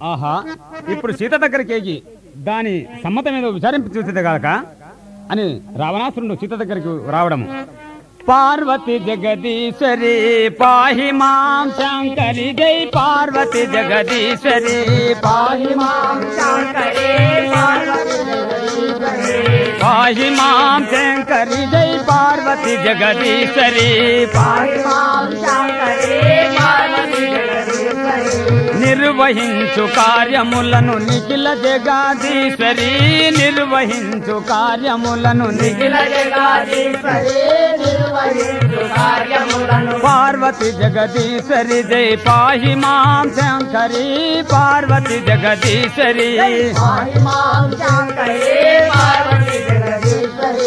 ఆహా ఇప్పుడు సీత దగ్గరికి ఎగి దాని సమ్మతం ఏదో విచారింపి చూసేది కాక అని రావణాసురుడు సీత దగ్గరికి రావడము పార్వతి జగదీశ్వరి పాహి మాం శంకరి జై పార్వతి జగదీశ్వరి పాహి మాం శంకరే పార్వతి జగదీశ్వరి పాహి మాం శంకరి జై పార్వతి జగదీశ్వరి పాహి మాం శంకరే పార్వతి జగదీశ్వరి నిర్వహించు కార్యములను నిఖిల జగాదీశ్వరి నిర్వహించు కార్యములను నిఖిల నిఖిల జగదీశ్వరి నిర్వహించు కార్యములను పార్వతి జగదీశ్వరి జై పాహి మాం శంకరి పార్వతి జగదీశ్వరి పాహి మాం శంకరే పార్వతి జగదీశ్వరి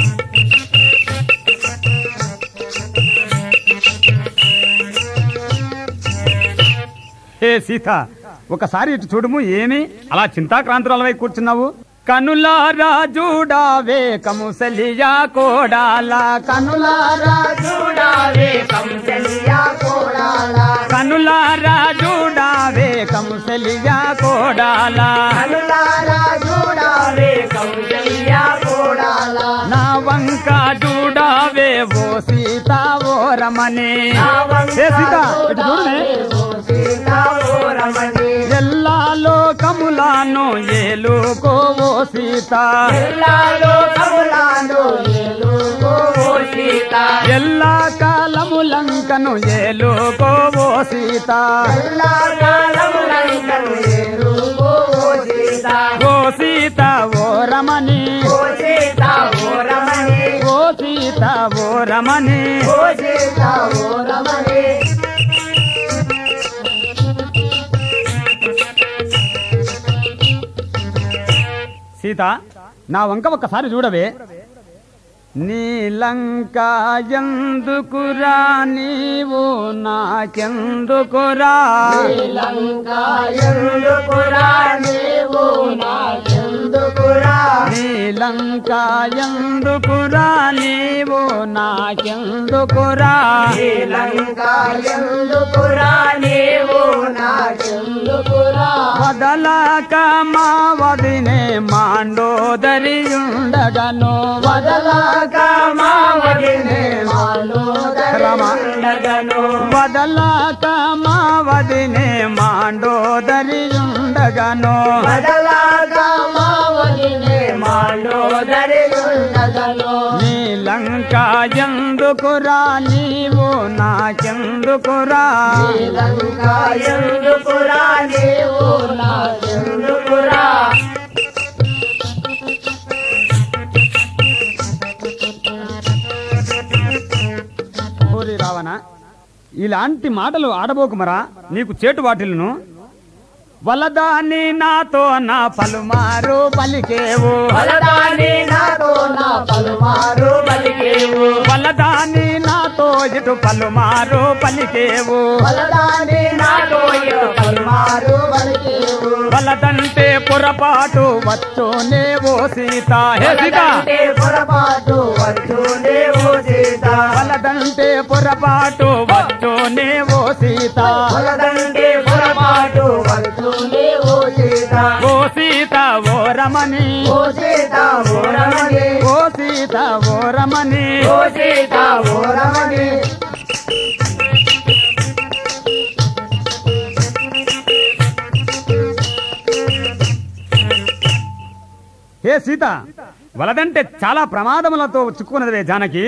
హే సీత ఒకసారి ఇటు చూడుము ఏమి అలా చింతాక్రాంతురాలవై కూర్చున్నావు కనులారా చూడావే కముసలియా కోడాల కనులారా చూడాలే కంసలియా కోడాల కనులారా చూడావే కముసలియా కోడాల కనులారా చూడాలే కంసలియా కోడాల నా వంక చూడావే ఓ సీత ఓ రమణి ఏ సీత ఇటు చూడనే ఎల్లా లోకములాను ఏలుకో ఓ సీత ఎల్లా కాలములంకను ఏలుకో ఓ సీత ఓ సీత ఓ రమణి ఓ సీత ఓ రమణి సీత నా వంక ఒక్కసారి చూడవే నీలంక ఎందుకురా నీవు నాకెందుకురా నీలంక ఎందుకురా నీవు నాకెందుకురా వదలక మా వదినే మాండోదరియుండగను వదలాక మావడినే మాలో రమ వదలక మా వదినే మాండోదరియుండగను బదలాక మావడినే మాలో దరియుండగను నీలంక ఎందుకురా నీవు నాకెందుకురా శ్రీలంక ఎందుకురా నీవు నాకెందుకురా ఓరి రావణ ఇలాంటి మాటలు ఆడబోకుమరా నీకు చేటు వాటిల్ను వలదాని నాతో నా పలుమారు పలికేవు బలదాని నాతో నా పలుమారు పలికేవు వలదాని నాతో ఇటు పలుమారు పలికేవు బలదాని నాతో ఇటు పలుమారు పలికేవు వలదంటే పొరపాటు వచ్చునే ఓ సీత హే సీత బలదంటే పొరపాటు వచ్చునే ఓ సీత వలదంటే పొరపాటు వచ్చునే ఓ సీత బలదంటే పొరపాటు వచ్చునే ఓ సీత ఓ సీత ఓ రమణి ఓ సీత ఓ రమణి ఓ సీత ఓ రమణి ఓ సీత ఓ రమణి హే సీత వలదంటే చాలా ప్రమాదములతో చిక్కుకున్నదే జానకి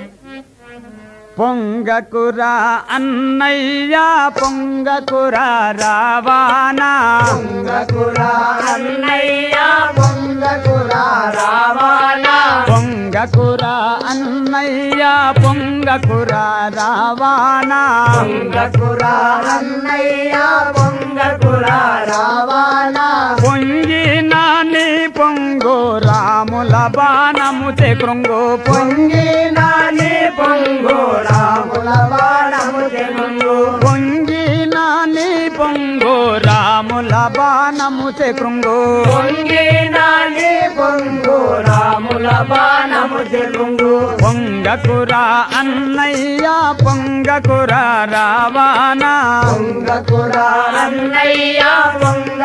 పొంగకురా అన్నయ్య పొంగకురా రావానా పొంగకురా అన్నయ్య పొంగకురా రావాలా పొంగకురా అన్నయ్య పొంగకురా రావానా పొంగకురా అన్నయ్య పొంగకురా రావాలా పొంగి నాని పొంగు రాముల బాణము కృంగు పొంగి నాని పొంగు రాముల బాణము చెంగు పొంగి నాని పొంగు రాముల బాణము కృంగు పొంగి నాని పొంగు రాముల బాణము చెంగు పొంగకురా అన్నయ్య పొంగకురా రావానా పొంగకురా అన్నయ్య పొంగ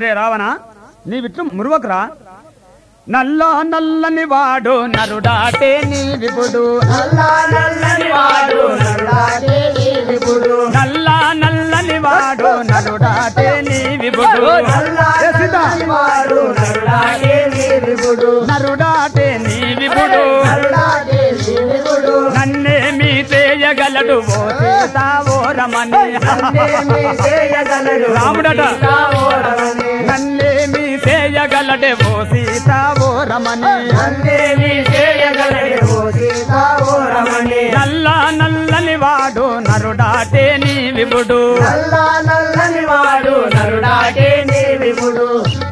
ఒరే రావణ నీ విట్లు మురువకురా నల్ల నల్లని వాడు నరుడాటే నీ విపుడు నల్ల నల్లని వాడు నల్లాడే ఈ విపుడు నల్ల నల్లని వాడు నరుడాటే నీ విపుడు నల్ల ఏ సీత, నల్లని వాడు నల్లాడే ఈ విపుడు నరుడాటే నీ విపుడు నల్లాడే ఈ విపుడు నన్నేమి చేయగలడు ఓ సీత ఓ రమణి నన్నేమి చేయగలడు రాముడట. సీతావోరమణి. నన్నేమి చేయగలడే ఓ సీత ఓ రమణి నన్నేమి చేయగలడు ఓ సీతావోరమణి. నల్ల నల్లని వాడు నరుడాటే నీ విపుడు నల్ల నల్లని వాడు నరుడాటే నీ విపుడు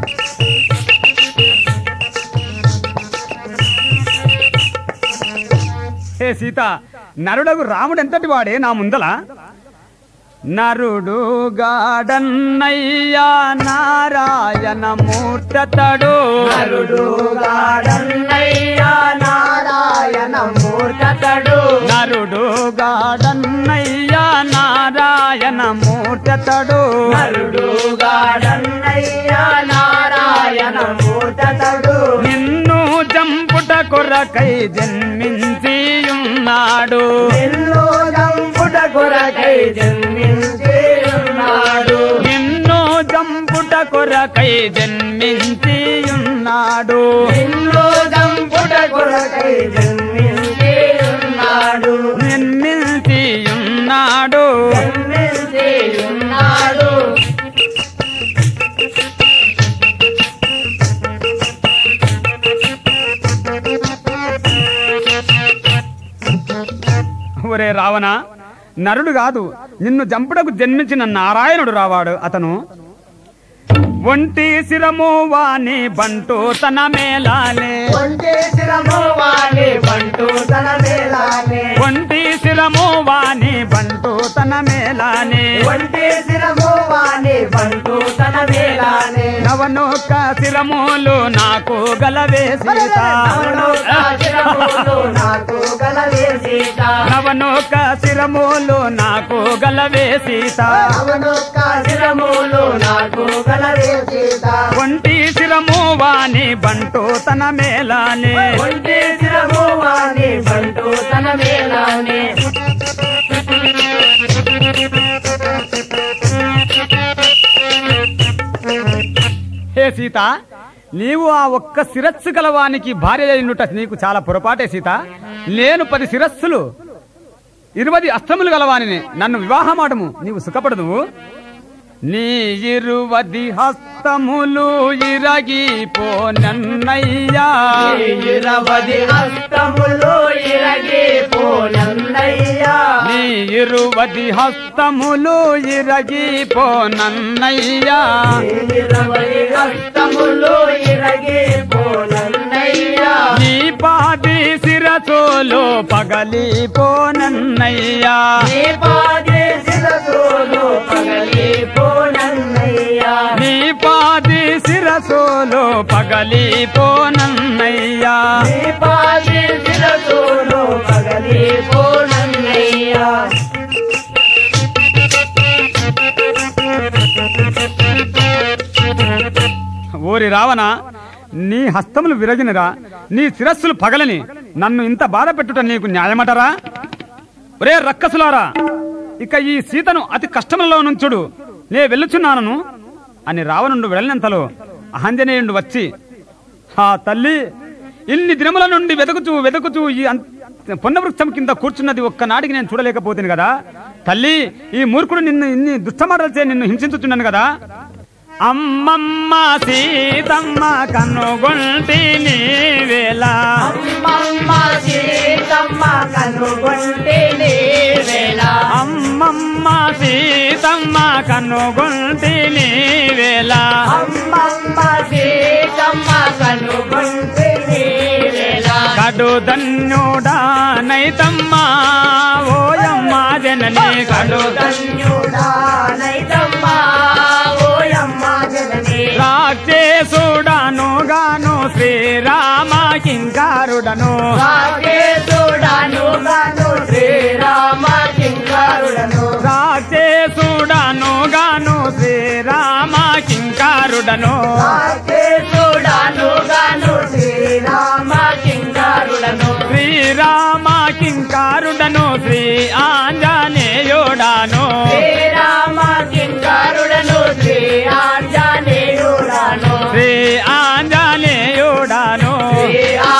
హే సీత నరుడగు రాముడు ఎంతటి వాడే నా ముందల నరుడు గాడన్నయ్యా నారాయణ మూర్తతడు నరుడు గాడన్నయ్యా నారాయణ మూర్తతడు నరుడు గాడన్నయ్యా నారాయణ మూర్తతడు నరుడు గాడన్నయ్యా నారాయణ మూర్తతడు నిన్ను జంపుట కొరకై జన్మించి ఉన్నాడు నిన్ను జంపుట కొరకై జన్మించి ఉన్నాడు నిన్ను జంపుట కొరకై జన్మించి ఉన్నాడు నిన్ను జంపుట కొరకై జన్మించి ఉన్నాడు జన్మించి ఉన్నాడు జన్మించి ఉన్నాడు ఒరే రావణ నరుడు కాదు నిన్ను జంపుటకు జన్మించిన నారాయణుడు రావాడు అతను ఒంటి శిరము వాణి బంటు తన మేలాలే ఒంటి శిరము వాణి బంటు తన మేలానే ఒంటి శిరము వాణి బంటు తన మేలానే ఒంటి శిరము వాణి బంటు తన మేలానే నవనొక్క శిరములు నాకు గలవే సీత నవనొక శిరములు నాకు గలవే సీత నవనొక్క శిరములు నాకు గలవే సీత నవనొక శిరములు నాకు గలవే సీత ఒంటి శిరము వాణి బంటు తన మేలానే ఒంటి శిరము వాణి బంటు తన మేలానే హే సీత నీవు ఆ ఒక్క శిరస్సు గలవానికి భార్య అయినట నీకు చాలా పొరపాటే సీత నేను పది శిరస్సులు ఇరువది అస్తములు గలవానిని నన్ను వివాహమాడము నీవు సుఖపడదు నీ ఇరువది హస్తములు ఇరగిపోనన్నయ్యా ఇరవది హస్తములు ఇరగి పోనన్నయ్యా నీ ఇరువది హస్తములు ఇరగిపోనన్నయ్యా ఇరవది హస్తములు ఇరగి పోనన్నయ్యా నీ పాది శిరసోలు పగలిపోనన్నయ్యా నీ పాదే శిరసోలు పగలి పోనన్నయ్యా నీ పాది శిరసోలు పగలిపోనన్నయ్యా నీ పాదే శిరసోలు పగలి పోనన్నయ్యా ఓరి రావణ నీ హస్తములు విరగినరా నీ శిరస్సులు పగలని నన్ను ఇంత బాధ పెట్టుట నీకు న్యాయమటరా ఒరే రక్కసులారా ఇక ఈ సీతను అతి కష్టములలో నుంచుడు నే వెళ్ళుచున్నానను అని రావణుడు వెళ్ళినంతలో ఆంజనేయుడు వచ్చి ఆ తల్లి ఇన్ని దినముల నుండి వెతుకుచూ వెతుకుచూ ఈ అం- పొన్నవృక్షం కింద కూర్చున్నది ఒక్కనాటికి నేను చూడలేకపోతుంది కదా తల్లి ఈ మూర్ఖుడు నిన్ను ఇన్ని దుష్టమాటలచే నిన్ను హింసించుచున్నాను కదా అమ్మమ్మ సీతమ్మ కనుగొంటి నీవేళ అమ్మమ్మ సీతమ్మ కనుగొంటే నీ వేళ అమ్మమ్మ సీతమ్మ కనుగొంటి నీవేళ అమ్మమ్మ సీతమ్మ కనుగొంటే నీ వేళ కడు ధన్యుడా నైతమ్మా ఓయమ్మ జనని కడు ధన్యుడా నైతమ్మా ఓయమ్మ జనని రాక్షసుడను గాను శ్రీరామ కింకారుడను రాకేశుడను గాను శ్రీరామ కింకారుడను రాక్షసుడను గాను శ్రీరామ కింకారుడను శ్రీ ఆంజనేయుడాను శ్రీరామ కింకరుడను శ్రీ ఆంజనేయుడను శ్రీ ఆంజనేయుడాను శ్రీ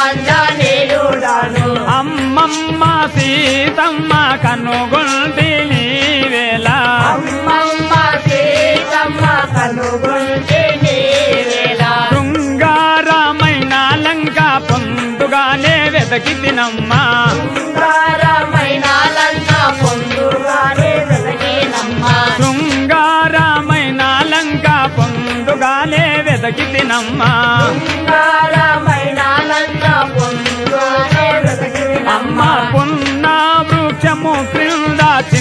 ఆంజనేయుడను అమ్మమ్మ సీతమ్మ కనుగొంటి నీవేళ అమ్మమ్మ సీతమ్మ కనుగొంటే నీవేళ శృంగారమైన లంక పొందుగానే వెతకి తినమ్మా శృంగారమైన లంక పొందుగానే వెతకినమ్మ శృంగారమైన లంక పొందుగానే వెతకి తినమ్మా శృంగారమైన లంక పొందుగానే వెతకినమ్మ అమ్మ పున్న వృక్షము క్రింద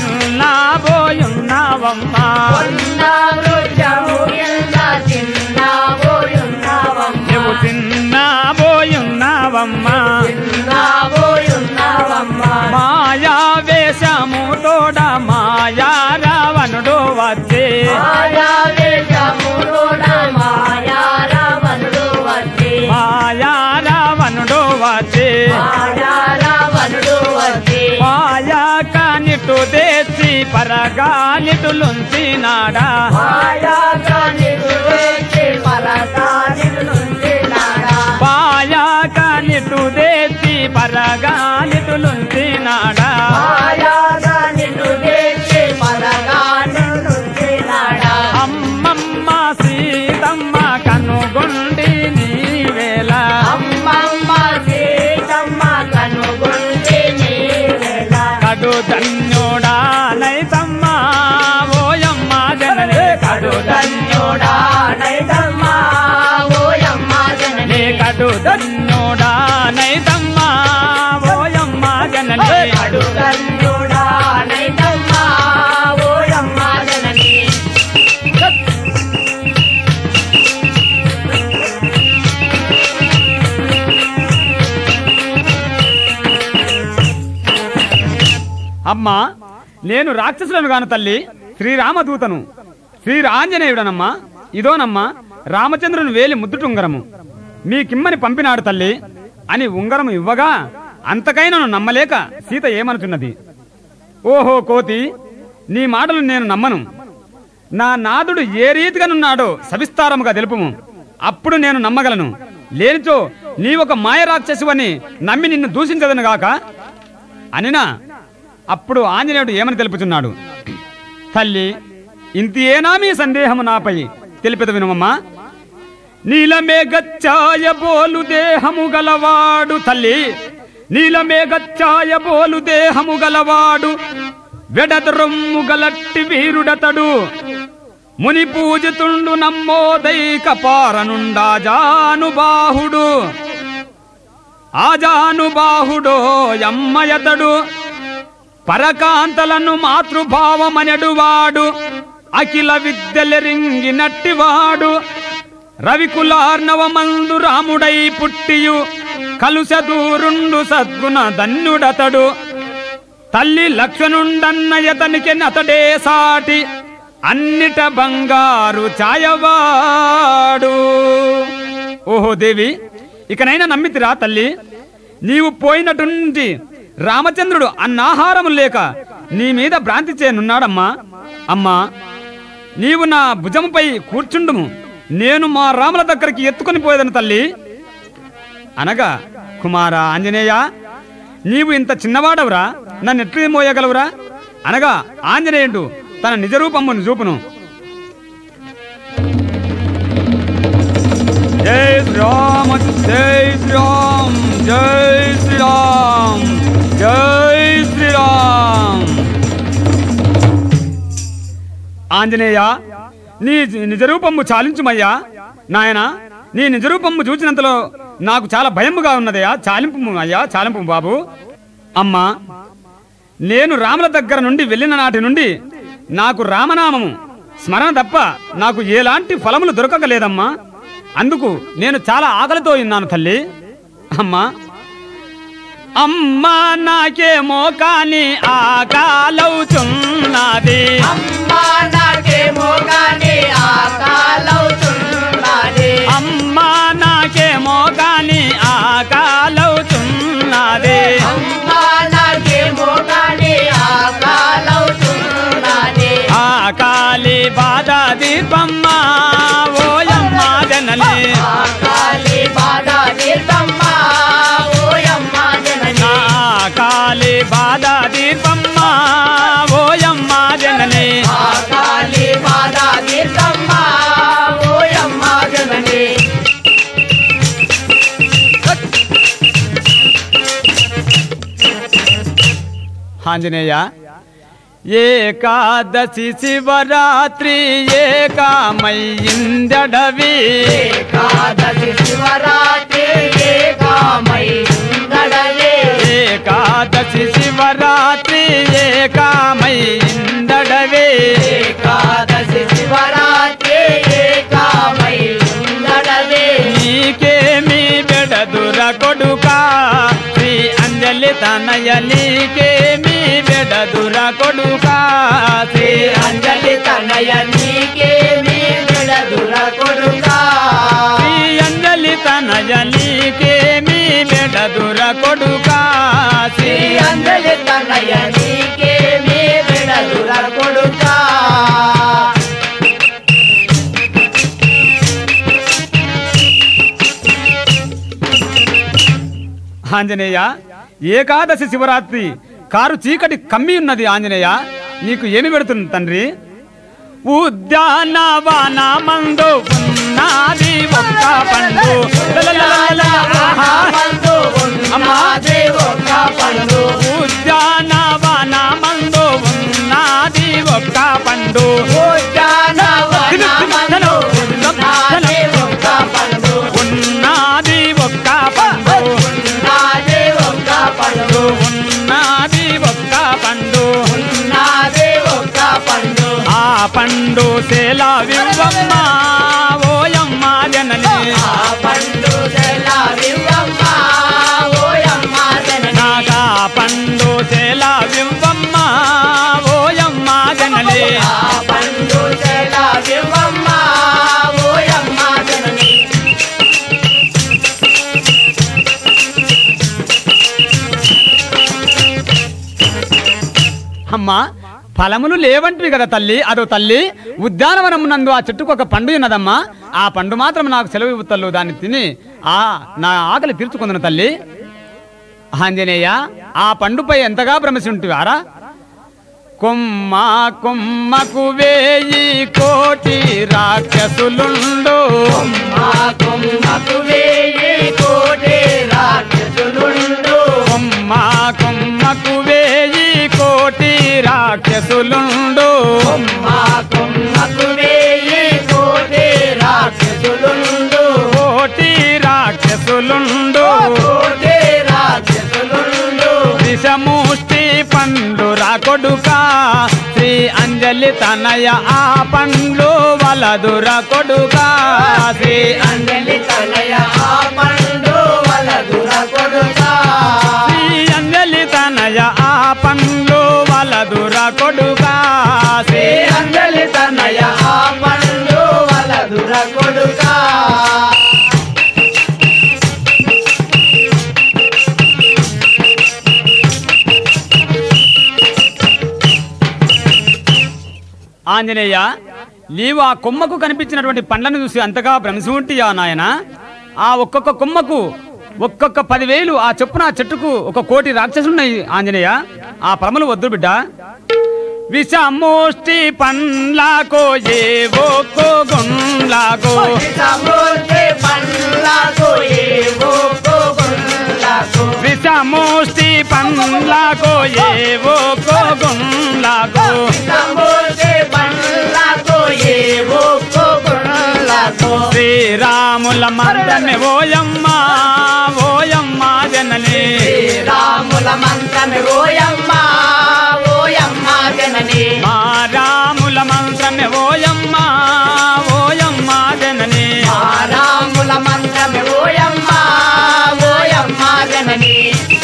చిన్నబోయున్నావమ్మా పొన్న వృక్షము కింద చిన్నబోయున్నావమ్మ నువ్వు చిన్నబోయున్నావమ్మా చిన్నబోయున్నావమ్మ మాయా వేషము తోడ మాయా రావణుడు వచ్చే మాయా వేషములోన మాయా రావణుడు వచ్చి మాయా రావణుడు వచ్చే మాయా రావణుడు వచ్చి మాయా కానిటు తెచ్చి పరగానిటులుంచినాడా మాయా కానిటు వేచి పరకానిటు నుంచి నాడా మాయా కానిటు తెచ్చి పరగానిటులుంచినాడా మాయా కానిటు వేచి పరకానిటు నుంచి నాడా అమ్మమ్మ సీతమ్మ కనుగొండి నీవేళ అమ్మమ్మ సీతమ్మ కనుగొంటే నీవేళ కడు ధన్యుడా నైతమ్మ ఓయమ్మ జనని కడు ధన్యుడా నైతమ్మా ఓయమ్మ జనని నీ కడు ధన్యుడా నైతమ్మ ఓయమ్మ జనని అడుగన్నుడా నైతమ్మా ఓయమ్మ జనని అమ్మా నేను రాక్షసులను గాను తల్లి శ్రీరామదూతను శ్రీరాంజనేయుడనమ్మా ఇదోనమ్మా రామచంద్రుని వేలి ముద్దుటుంగరము మీ కిమ్మని పంపినాడు తల్లి అని ఉంగరము ఇవ్వగా అంతకైనను నమ్మలేక సీత ఏమనుచున్నది ఓహో కోతి నీ మాటలు నేను నమ్మను నా నాదుడు ఏ రీతిగానున్నాడో సవిస్తారముగా తెలుపుము అప్పుడు నేను నమ్మగలను లేనిచో నీ ఒక మాయ రాక్షసువని నమ్మి నిన్ను దూషించదను గాక అనినా అప్పుడు ఆంజనేయుడు ఏమని తెలుపుచున్నాడు తల్లి ఇంతియేనా మీ సందేహము నాపై తెలిపిత వినుమమ్మా నీలమే గచ్చాయ బోలు దేహము గలవాడు తల్లి నీలమే గచ్చాయ బోలు దేహము గలవాడు వెడదరొమ్ము గలట్టి వీరుడతడు ముని పూజితుండు నమ్మోదైక పారనుండా జానుబాహుడు ఆజానుబాహుడో యమ్మయతడు పరకాంతలను మాతృభావమనెడువాడు అఖిల విద్యలెరింగినట్టివాడు రవికులార్ణవమందు రాముడై పుట్టియు కలుసదూరుండు సద్గుణ ధన్యుడతడు తల్లి లక్ష్మణుండన్నయతనికి అతడే సాటి అన్నిట బంగారు ఛాయవాడు ఓహో దేవి ఇకనైనా నమ్మితిరా తల్లి నీవు పోయినటువంటి రామచంద్రుడు అన్నాహారము లేక నీ మీద భ్రాంతి చేయనున్నాడమ్మా అమ్మా నీవు నా భుజముపై కూర్చుండుము నేను మా రాముల దగ్గరికి ఎత్తుకొని పోయేదను తల్లి అనగా కుమార ఆంజనేయ నీవు ఇంత చిన్నవాడవురా నన్ను ఎట్లు మోయగలవురా అనగా ఆంజనేయుడు తన నిజరూపమును చూపును జై శ్రీరామ జై శ్రీరామ్ జై శ్రీరామ్ జై శ్రీరామ్ ఆంజనేయ నీ నిజరూపము చాలించుమయ్యా నాయన నీ నిజరూపము చూచినంతలో నాకు చాలా భయముగా ఉన్నదయ్యా చాలింపు అయ్యా చాలింపు బాబు అమ్మా నేను రాముల దగ్గర నుండి వెళ్ళిన నాటి నుండి నాకు రామనామము స్మరణ తప్ప నాకు ఎలాంటి ఫలములు దొరకగలేదమ్మా అందుకు నేను చాలా ఆకలితో ఉన్నాను తల్లి అమ్మా అమ్మా నాకేమో కాని ఆకాలవుచున్నది అమ్మా నాకేమో గాని ఆకాలవుతున్నది అమ్మా నాకేమో కాని ఆకాలవుచున్నది అమ్మా నాకేమో గాని బాధ దీపమ్మ ఓయమ్మ జనని కాళీ బాధ తీర్థమ్మ ఓయమ్మ జనని నా కాళీ బాధ దీపమ్మ ఓయమ్మ జనని కాళీ బాధ తీర్థమ్మ ఓయమ్మ జనని ఆంజనేయ ఏకాదశి శివరాత్రి ఏకామయ్యిందడవి ఏకాదశి శివరాత్రి ఏకామై గడలే ఏకాదశి శివరాత్రి ఏకామయ్యిందడవి ఏకాదశి శివరాత్రి ఏకామై గడలే నీకేమి బెడదుర కొడుకా శ్రీ అంజలి తనయ నీకేమి బెడదుర కొడుకా శ్రీ అంజలి తనయ నీకేమి విడదుల కొడుకా శ్రీ అంజలి తనయ నీకేమి బెడదుర కొడుకా శ్రీ శ్రీ అంజలి తనయ నీకేమి విడదుల కొడుకా ఆంజనేయ ఏకాదశి శివరాత్రి కారు చీకటి కమ్మి ఉన్నది ఆంజనేయ నీకు ఏమి పెడుతుంది తండ్రి ఉద్యానవన మందు ఉన్నది ఒక్క పండు లలలలలల, ఆహా. మందు ఉన్నది ఒక్క పండు ఉద్యానవన మందు ఉన్నది ఒక్క పండు ఉద్యానవన మందు ఉన్నది ఒక్క పండు ఉన్నది ఒక్క పండు ఉన్నది ఒక్క పండు ఉన్నది ఒక్క పండు ఉన్నది ఒక్క పండు ఆ పండు సేలా వివ్వమ్మ ఓయమ్మ జనని ఆ పండు తెల్లవివ్వమ్మ ఓయమ్మ జనని నాగా పండు సేలా వివ్వమ్మ ఓయమ్మ జనని ఆ పండు తెల్లవివ్వమ్మ ఓయమ్మ జనని అమ్మ ఫలములు లేవంటివి కదా తల్లి అదో తల్లి ఉద్యానవనం నందు ఆ చెట్టుకు ఒక పండు ఉన్నదమ్మా ఆ పండు మాత్రం నాకు సెలవు ఇవ్వతల్లు దాన్ని తిని ఆ నా ఆకలి తీర్చుకుందును తల్లి ఆంజనేయ ఆ పండుపై ఎంతగా భ్రమసి ఉంటివారా కొమ్మ కొమ్మకు వేయి కోటి రాక్షసులుండు మా కొమ్మకు వేయి కోటి రాక్షసులుండు కొమ్మ కొమ్మకు వేయి కోటి రాక్షసులుండు మా కొమ్మకు వేయి కోటి రాక్షసులుండు కోటి రాక్షసులుండు కోటి రాక్షసులుండు విషముష్టి పండ్లు రాకొడుకా శ్రీ అంజలి తనయ ఆ పండ్లు వలదుర కొడుకా శ్రీ అంజలి తనయ ఆ పండు వలదుర కొడుకా శ్రీ అంజలి తనయ ఆ పండ్లు వలదుర కొడుకా శ్రీ శ్రీ అంజలి తనయ ఆ పండు వలదుర కొడుకా ఆంజనేయ నీవు ఆ కొమ్మకు కనిపించినటువంటి పండ్లను చూసి అంతగా భ్రమిసి ఉంటియా నాయన ఆ ఒక్కొక్క కొమ్మకు ఒక్కొక్క పదివేలు ఆ చొప్పున ఆ చెట్టుకు ఒక కోటి రాక్షసులున్నాయి ఆంజనేయ ఆ పరమలు వద్దు బిడ్డ విషమోష్టి పండ్లాకో ఏవో గుండ్లాకో సమృద్ధి పండ్లకు ఏవో కోగుండ్లకు విషమోష్టి పండ్లాకో ఏవో గుండ్లాకో సమృద్ధి పండ్లకు ఏవో కోగుండ్లకు శ్రీరాముల మంత్రమే ఓయమ్మ ఓయమ్మ జనని శ్రీరాముల మంత్రమే ఓయమ్మ ఓయమ్మ జనని మా రాముల మంత్రమే ఓయమ్మ ఓయమ్మ జనని మా రాముల మంత్రమే ఓయమ్మ ఓయమ్మ జనని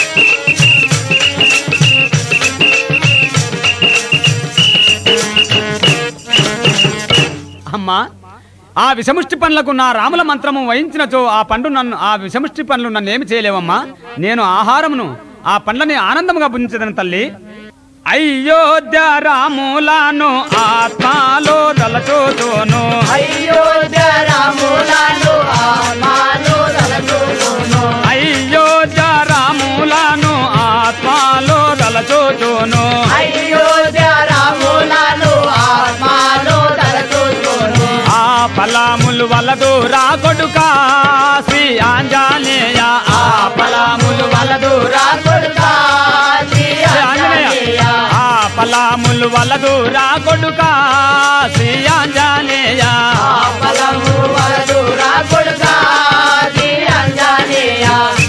అమ్మా ఆ విషముష్టి పండ్లకు నా రాముల మంత్రము వహించినచో ఆ పండు నన్ను ఆ విషముష్టి పండ్లు నన్ను ఏమి చేయలేవమ్మా నేను ఆహారమును ఆ పండ్లని ఆనందముగా భుజించదను తల్లి అయోధ్య రాములను ఆత్మలో తలచూచును అయోధ్య రాములను ఆత్మను తలచును అయోధ్య రాములను ఆత్మలో తలచూచును అయోధ్య రాములను ఆత్మను తలచును ఆ ఫలాములు వలదు రా కొడుక శ్రీ ఆంజనేయ ఆ ఫలాములు వలదు రా కొడుకా శ్రీ ఆంజనేయ ఆ ఫలాములు వలదు రా కొడుక శ్రీ ఆంజనేయ ఆ ఫలము వలదు రా కొడుకా శ్రీ ఆంజనేయ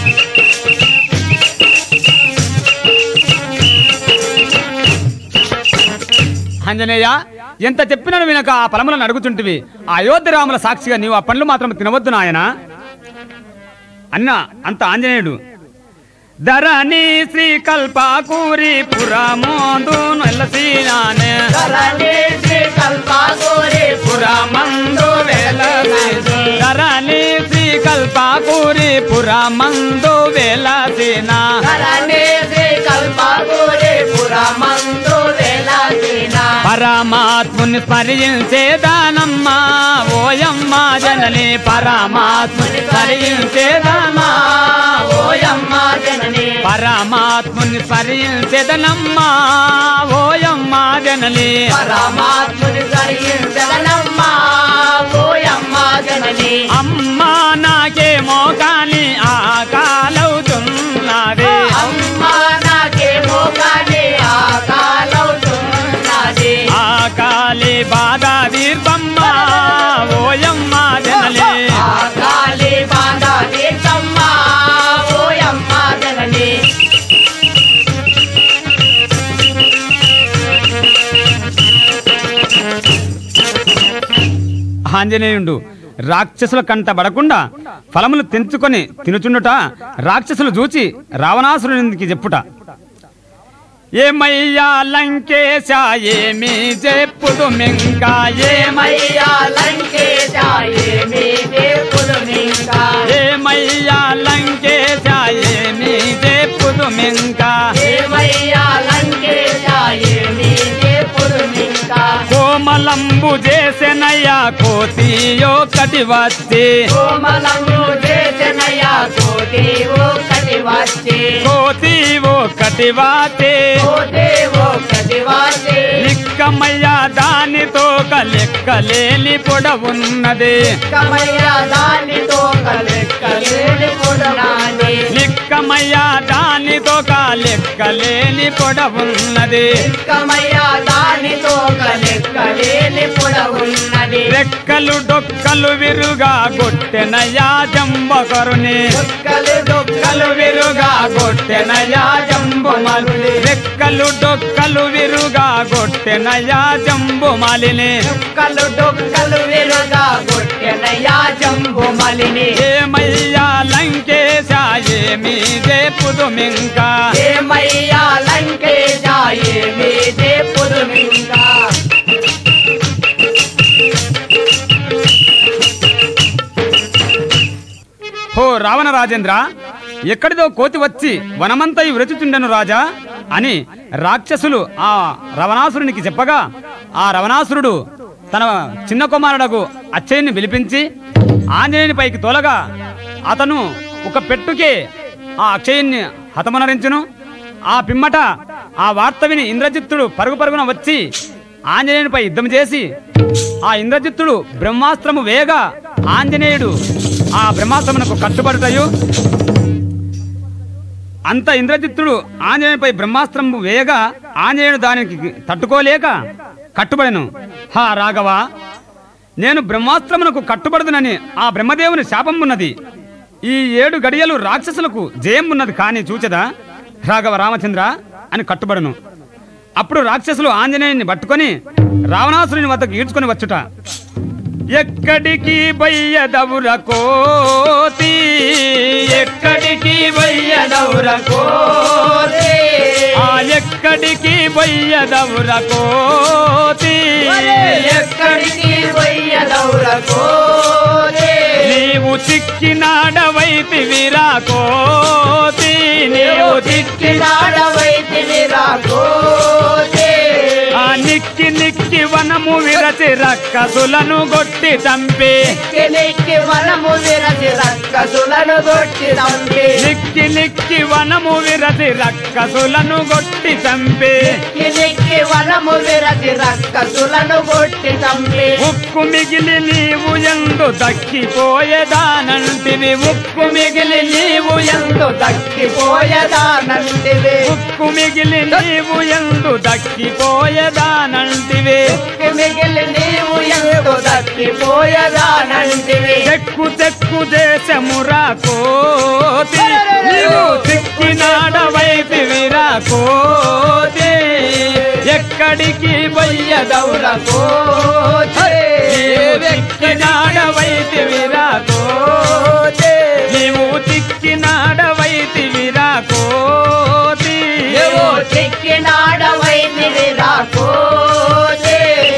ఆంజనేయ ఎంత చెప్పినను వినక ఆ ఫలములను అడుగుచుంటివి ఆ అయోధ్య రాముల సాక్షిగా నీవు ఆ పండ్లు మాత్రం తినవద్దు నాయన అన్న అంత ఆంజనేయుడు ధరణి శ్రీ కల్పాకూరి పురమోదు నెలసీనానే ధరణి శ్రీ కల్పాగోరి పురమందు వెలసి ధరణి శ్రీ కల్పాకూరి పురమందు వెలసినా ధరణి శ్రీ కల్పాగోరి పురమందు వెలసిన పరమాత్ముని స్మరించేదానమ్మా ఓయమ్మ జనని పరమాత్ముని స్మరించేదానమ్మా ఓయమ్మ జనని పరమాత్ముని స్మరించేదనమ్మా ఓయమ్మ జనని పరమాత్ముని సరించదనమ్మ ఓయమ్మ జనని అమ్మా నాకేమో కాని ఆకాలవుతున్నది అమ్మ నాకేమో కానీ ఆకాలవుతున్నది ఆకాలి బాధ దీర్ఘమ్మ ఓయమ్మ జనని ఆకాలి బాధ తీర్థమ్మ ఓయమ్మ జనని ఆంజనేయుడు రాక్షసుల కంట పడకుండా ఫలములు తెంచుకొని తినుచుండుట రాక్షసులు చూచి రావణాసురునికి చెప్పుట ఏమయ్యా లంకేశ ఏమి చెప్పుదు మింకా ఏమయ్యా లంకేశ ఏమి దేవుడు నింకా ఏమయ్యా లంకేశ ఏమి చెప్పుదు మింకా ఏమయ్యా లంకేశ ఏమి దేవుడు నింకా కోమలంబు చేసెనయ్యా కోతియో కటి వచ్చి కోమలము చేసనయ్యా కోటి ఒకటి వచ్చి కోతి ఓ కటి వాతే కోటి ఒకటి వచ్చి లిక్కమయ్యా దానితో లెక్కలేని పొడవున్నది కమయ్యా దానితో కలెక్కలేని పుడనాని లిక్కమయ్యా దానితో లెక్కలేని పొడవున్నది కమయ్యా దానితో కలెక్కలేని పుడవున్నది రెక్కలు డొక్కలు విరుగా గొట్టెనయా జంబకరుని దుఃఖలు రెక్కలు విరుగా గొట్టెనయా జంబుమలి రెక్కలు డొక్కలు విరుగా గొట్టెనయా జంబుమలిని దుఃఖలు డొక్కలు విరుగా కొట్టెనయా జంబు మలిని ఏమయ్యా లంకేశ ఏమి చెప్పుదు మింకా ఏమయ్యా లంకేశ ఏమి దేవుడు ఇంకా హో రావణ రాజేంద్ర ఎక్కడిదో కోతి వచ్చి వనమంతై వ్రచుచుండెను రాజా అని రాక్షసులు ఆ రవణాసురునికి చెప్పగా ఆ రవణాసురుడు తన చిన్న కుమారుడకు అచ్చయ్యని పిలిపించి ఆంజనేయుని పైకి తోలగా అతను ఒక పెట్టుకే ఆ అక్షయుణ్ణి హతమనరించును ఆ పిమ్మట ఆ వార్త విని ఇంద్రజిత్తుడు పరుగు పరుగున వచ్చి ఆంజనేయునిపై యుద్ధం చేసి ఆ ఇంద్రజిత్తుడు బ్రహ్మాస్త్రము వేగా ఆంజనేయుడు ఆ బ్రహ్మాస్త్రమునకు కట్టుబడుటయు అంత ఇంద్రజిత్తుడు ఆంజనేయునిపై బ్రహ్మాస్త్రము వేయగా ఆంజనేయుడు దానికి తట్టుకోలేక కట్టుబడెను హా రాఘవ నేను బ్రహ్మాస్త్రమునకు కట్టుబడదునని ఆ బ్రహ్మదేవుని శాపం ఉన్నది ఈ ఏడు గడియలు రాక్షసులకు జయం ఉన్నది కానీ చూచదా రాఘవ రామచంద్ర అని కట్టుబడను అప్పుడు రాక్షసులు ఆంజనేయుని పట్టుకొని రావణాసురుని వద్దకు ఈడ్చుకొని వచ్చుట ఎక్కడికి బయ్యదవుర కోతి ఎక్కడికి బయ్యదవుర కోతి ఆ ఎక్కడికి బయ్యదవుర కోతి ఎక్కడికి పోయ్యదౌర కోరే నీవు చిక్కినాడవైతివిరా కోతి నీవు చిక్కినాడ చిక్కినాడవైతివి రాకో రక్కసులను గొట్టి చంపి నిక్కి నిక్కి వనము విరసి రక్కసులను కొట్టి తంపి నిక్కి నిక్కి వనము విరసి రక్కసులను గొట్టి చంపి నిక్కి నిక్కి వనము విరసి రక్కసులను కొట్టి తంపి ఉక్కు మిగిలి నీవు ఎందు దక్కిపోయేదానంటివి ఉక్కు మిగిలి నీవు ఎందు దక్కిపోయేదానంటివి ఉక్కు మిగిలి నీవు ఎందు దక్కిపోయేదానంటివి మిగిలి నీవు ఎందు దక్కిపోయేదానంటివి తెక్కు తెక్కు దేశమురా కోతి నీవు తిక్కినాడవైతివిరా కోతి ఎక్కడికి పోయ్యదవురా కోతి నీవు తిక్కినాడవైతివిరా కోతి నీవు తిక్కినాడవైతివిరా కోతి నువ్వు చిక్కినాడవైతివి రాకోతే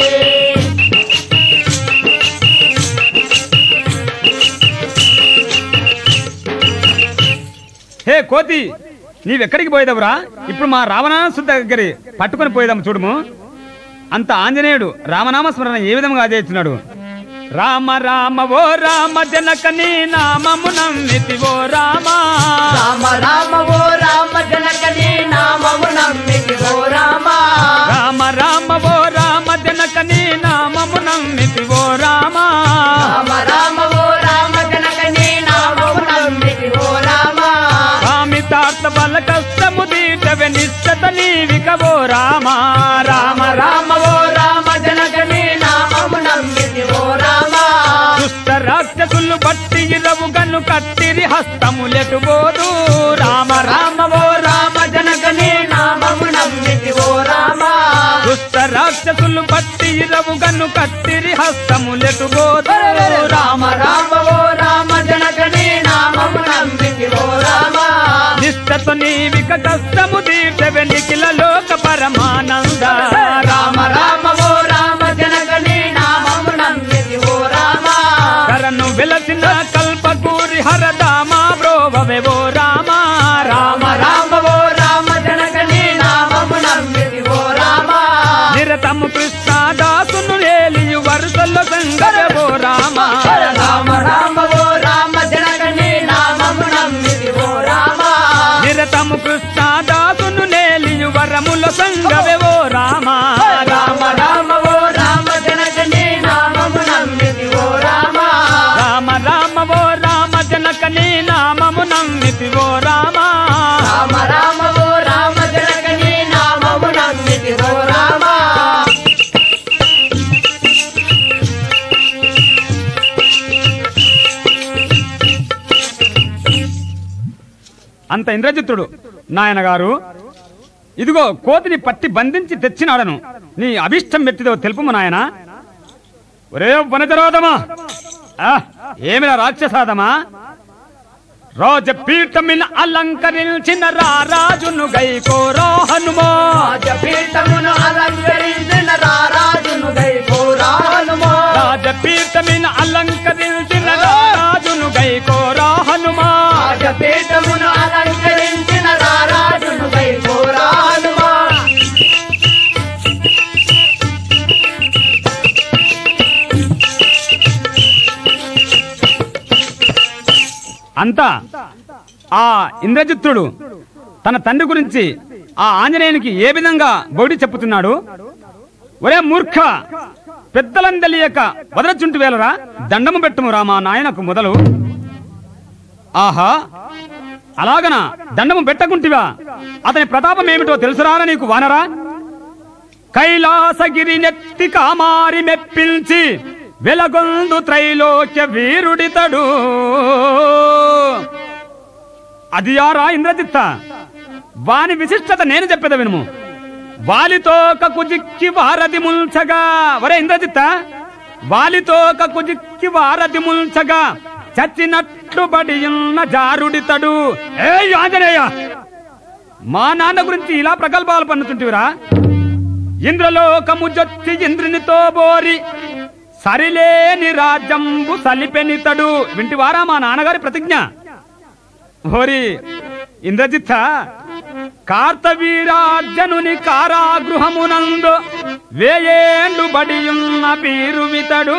హే కోతి నీవెక్కడికి పోయేదవురా ఇప్పుడు మా రావణాసు దగ్గర పట్టుకొని పోయేదాము చూడుము అంత ఆంజనేయుడు రామనామ స్మరణ ఏ విధంగా చేస్తున్నాడు రామ రామ ఓ రామ జనక నీ నామము నమ్మితి ఓ రామ రామ రామ ఓ రామ జనక నీ నామము నమ్మితి ఓ రామ రామ రామ ఓ రామ జనక నీ నామము నమ్మితి ఓ రామ రామ రామ ఓ రామ జనక నీ నామము నమ్మితి ఓ రామ స్వామి తాత బల కష్టము తీర్చవే నిశ్చత నీవిక ఓ రామ రామ రామ ఓ రామ జనక నీ నామము నమ్మితి ఓ రామ దుష్ట రాక్షసులు బట్టి ఇరవు గన్ను కట్టిరి హస్తములెటు బోదు రామ రామ ఓ రామ జనక నీ నామము నమ్మితి ఓ రామ దుష్ట రాక్షసులు బట్టి ఇరవు గన్ను కట్టిరి హస్తములెటు బోదు రామ రామ ఓ రామ జనక నీ నామము నమ్మితి ఓ రామ నిష్టతో నీవిక కష్టము తీర్చవే నిఖిల లోక పరమానంద రామ రామ ఓ రామ జనక నీ నామము నమ్మితి ఓ రామ కరను వెలసిన కల్పకూరి హరదామ బ్రోవవే ఓ రామ రామ రామ రామ ఓ రామ జనక నీ నామము నమ్మితి ఓ రామ నిరతము కృష్ణదాసును ఏలియు వరుసల్లో సంగర ఓ రామ రామ రామ ఓ రామ జనక నీ నామము నమ్మితి ఓ రామ నిరతము కృష్ణదాసును నేలియు వరముల సంగవే ఓ రామ రామ రామ ఓ రామ జనక నీ నామము నమ్మితి ఓ రామ రామ రామ ఓ రామ జనక నీ నామము నమ్మితి ఓ రామ రామ రామ ఓ రామ జనక నీ నామము నమ్మితి ఓ రామ అంత ఇంద్రజిత్తుడు నాయన గారు ఇదిగో కోతిని పట్టి బంధించి తెచ్చినాడను నీ అభిష్టం మెట్టిదో తెలుపుము నాయన ఒరే వనజరాదమా ఆ, ఏమిరా రాక్షసాదమా రాజపీఠమిన అలంకరించిన రారాజును గైకోరో హనుమో రాజపీఠమును అలంకరించిన రారాజును గైకోరానుమో రాజపీఠమిన అలంకరించిన రారాజును గైకోరో హనుమా రాజపీఠమును అలంకరించిన రారాజును గైకోరానుమో అంతా ఆ ఇంద్రజిత్తుడు తన తండ్రి గురించి ఆ ఆంజనేయునికి ఏ విధంగా బోడి చెప్పుతున్నాడు ఒరే మూర్ఖ పెద్దలను తెలియక వదలచుంటు వేలరా దండము పెట్టుము రా మా నాయనకు మొదలు ఆహా అలాగనా దండము పెట్టకుంటివా అతని ప్రతాపం ఏమిటో తెలుసురారా నీకు వానరా కైలాసగిరి నెత్తి కామారి మెప్పించి వెలగొందు త్రైలోక్య వీరుడితడు అది యారా ఇంద్రజిత్త వాని విశిష్టత నేను చెప్పేద వినుము వాలితో కుజిక్కి వారధి ముల్చగా వరే ఇంద్రజిత్త వాలితో కుజిక్కి వారధి ముల్చగా చచ్చినట్లు బడి ఉన్న జారుడితడు ఏ ఆంజనేయ మా నాన్న గురించి ఇలా ప్రగల్భాలు పన్నుతుంటివిరా ఇంద్రలోకము జొచ్చి ఇంద్రునితో బోరి సరిలేని రాజ్యంబు సలిపెనితడు వింటివారా మా నాన్నగారి ప్రతిజ్ఞ ఓరి ఇంద్రజిత్త కార్తవీరార్జనుని కారాగృహమునందు వేయేండు బడియున్న పీరువితడు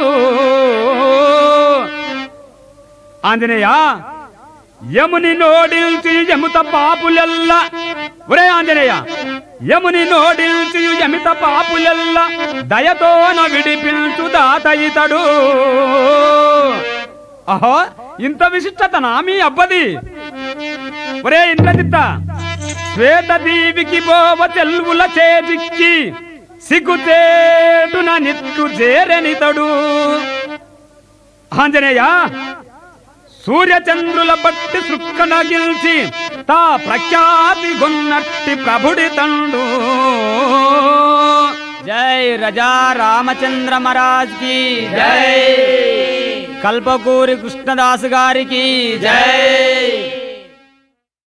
ఆంజనేయ యముని నోడిల్చి యముత పాపులెల్ల ఒరే ఆంజనేయ యముని నోడిల్చి యమిత పాపులెల్ల దయతోన విడిపించు దాత ఇతడు అహో ఇంత విశిష్టత నా మీ అబ్బది ఒరే ఇంద్రజిత్త శ్వేత దీవికి పోవ తెల్వుల చేతికి సిగ్గుతేటున నిట్టు చేరనితడు ఆంజనేయ సూర్యచంద్రుల బట్టి సృక్కనగిల్చి తా ప్రఖ్యాతి గొన్నట్టి ప్రభుడి తండు జై రజా రామచంద్ర మహారాజ్ కి జై. కల్పకూరి కృష్ణదాస్ గారికి జై